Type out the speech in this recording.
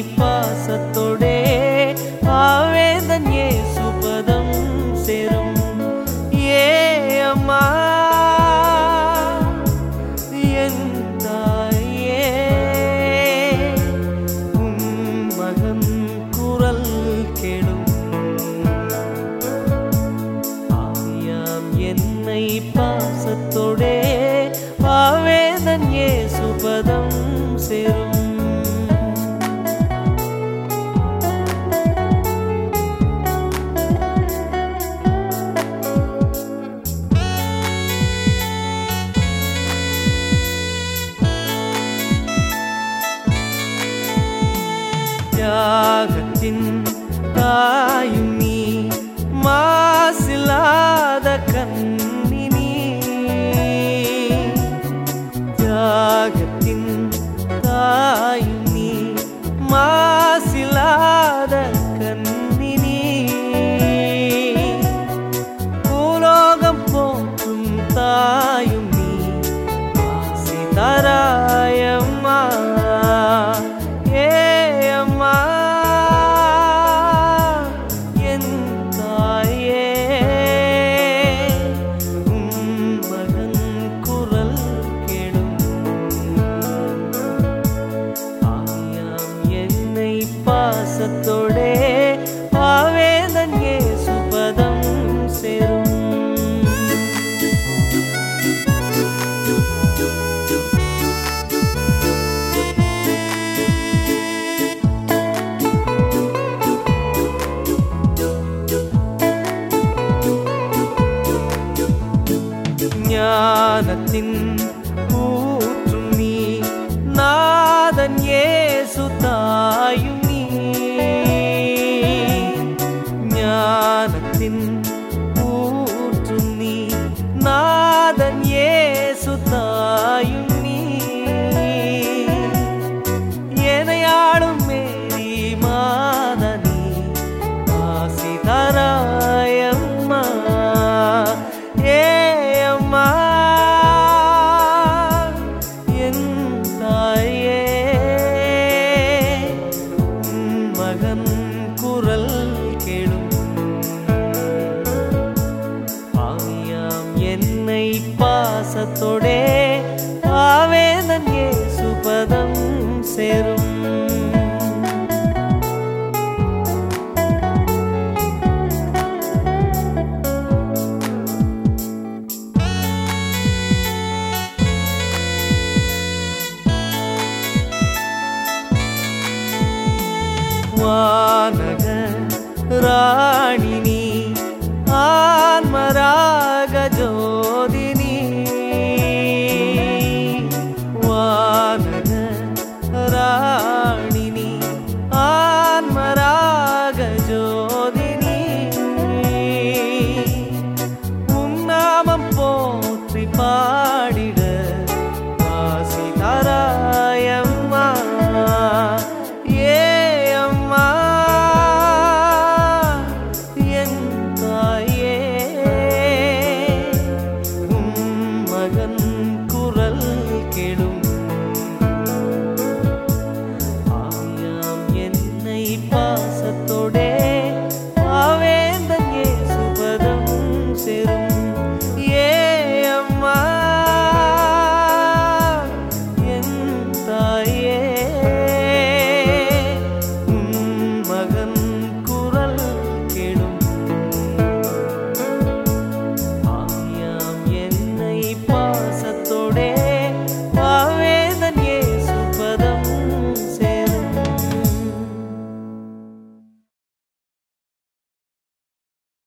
பாசத்தோடே ஆவேந்தன் ஏசுபதம் சேரும் ஏ அம்மா என் தாயே உன் மகன் குரல் கெடும் ஆவியாம் என்னை பாசத்தோடே ஆவேதன் ஏசுபதம் சேரும் தியாகத்தின் தாயும் நீ மாசில்லாத கண்ணினி தியாகத்தின் தாயும் நீ மாசில்லாத கண்ணினி பூலோகம் போற்றும் தாயும் நீ ஆசி தராயம்மா ஏ அம்மா என் தாயே உன் மகன் குரல் கெடும் ஆயாம் என்னை பாசத்தோடே ஆவேதன் ஏசுபதம் சேரும் ஞானத்தின் ஊற்றும் நீ நாதன் ஏசு தாயும் நீ ஞானத்தின் ஊற்றும் நீ நாதன் ஏசு தாயும் நீ எனையாளும் மேரி மாதனி ஆசி தராயம்மா ஏ அம்மா என் தாயே உன் மகன் குரல் கெடும் ஆவியாம் என்னை பாசத்தோடே ஆவேதன் ஏசுபதம் சேரும் வானக ராணினி ஆன்மரா